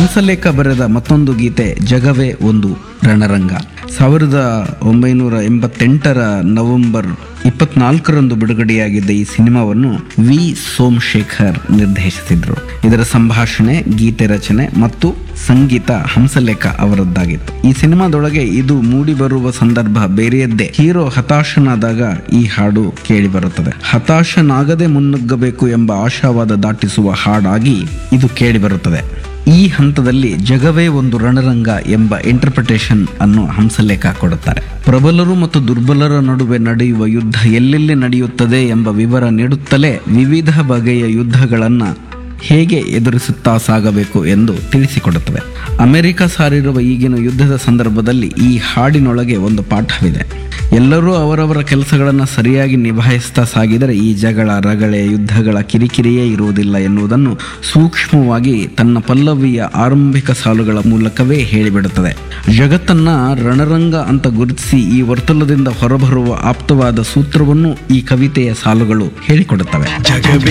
ಹಂಸಲೇಖ ಬರೆದ ಮತ್ತೊಂದು ಗೀತೆ ಜಗವೇ ಒಂದು ರಣರಂಗ ಸಾವಿರದ ಒಂಬೈನೂರ ಎಂಬತ್ತೆಂಟರ ನವೆಂಬರ್ ಇಪ್ಪತ್ನಾಲ್ಕರಂದು ಬಿಡುಗಡೆಯಾಗಿದ್ದ ಈ ಸಿನಿಮಾವನ್ನು ವಿ ಸೋಮಶೇಖರ್ ನಿರ್ದೇಶಿಸಿದ್ರು ಇದರ ಸಂಭಾಷಣೆ ಗೀತೆ ರಚನೆ ಮತ್ತು ಸಂಗೀತ ಹಂಸಲೇಖ ಅವರದ್ದಾಗಿತ್ತು ಈ ಸಿನಿಮಾದೊಳಗೆ ಇದು ಮೂಡಿ ಬರುವ ಸಂದರ್ಭ ಬೇರೆಯದ್ದೇ ಹೀರೋ ಹತಾಶನಾದಾಗ ಈ ಹಾಡು ಕೇಳಿ ಬರುತ್ತದೆ ಹತಾಶನಾಗದೆ ಮುನ್ನುಗ್ಗಬೇಕು ಎಂಬ ಆಶಾವಾದ ದಾಟಿಸುವ ಹಾಡಾಗಿ ಇದು ಕೇಳಿ ಬರುತ್ತದೆ ಈ ಹಂತದಲ್ಲಿ ಜಗವೇ ಒಂದು ರಣರಂಗ ಎಂಬ ಇಂಟರ್ಪ್ರಿಟೇಷನ್ ಅನ್ನು ಹಂಸಲೇಖ ಕೊಡುತ್ತಾರೆ ಪ್ರಬಲರು ಮತ್ತು ದುರ್ಬಲರ ನಡುವೆ ನಡೆಯುವ ಯುದ್ಧ ಎಲ್ಲೆಲ್ಲಿ ನಡೆಯುತ್ತದೆ ಎಂಬ ವಿವರ ನೀಡುತ್ತಲೇ ವಿವಿಧ ಬಗೆಯ ಯುದ್ಧಗಳನ್ನು ಹೇಗೆ ಎದುರಿಸುತ್ತಾ ಸಾಗಬೇಕು ಎಂದು ತಿಳಿಸಿಕೊಡುತ್ತವೆ ಅಮೆರಿಕ ಸಾರಿರುವ ಈಗಿನ ಯುದ್ಧದ ಸಂದರ್ಭದಲ್ಲಿ ಈ ಹಾಡಿನೊಳಗೆ ಒಂದು ಪಾಠವಿದೆ ಎಲ್ಲರೂ ಅವರವರ ಕೆಲಸಗಳನ್ನು ಸರಿಯಾಗಿ ನಿಭಾಯಿಸ್ತಾ ಸಾಗಿದರೆ ಈ ಜಗಳ ರಗಳೆ ಯುದ್ಧಗಳ ಕಿರಿಕಿರಿಯೇ ಇರುವುದಿಲ್ಲ ಎನ್ನುವುದನ್ನು ಸೂಕ್ಷ್ಮವಾಗಿ ತನ್ನ ಪಲ್ಲವಿಯ ಆರಂಭಿಕ ಸಾಲುಗಳ ಮೂಲಕವೇ ಹೇಳಿಬಿಡುತ್ತದೆ ಜಗತ್ತನ್ನ ರಣರಂಗ ಅಂತ ಗುರುತಿಸಿ ಈ ವರ್ತುಲದಿಂದ ಹೊರಬರುವ ಆಪ್ತವಾದ ಸೂತ್ರವನ್ನು ಈ ಕವಿತೆಯ ಸಾಲುಗಳು ಹೇಳಿಕೊಡುತ್ತವೆ ಜಗವೇ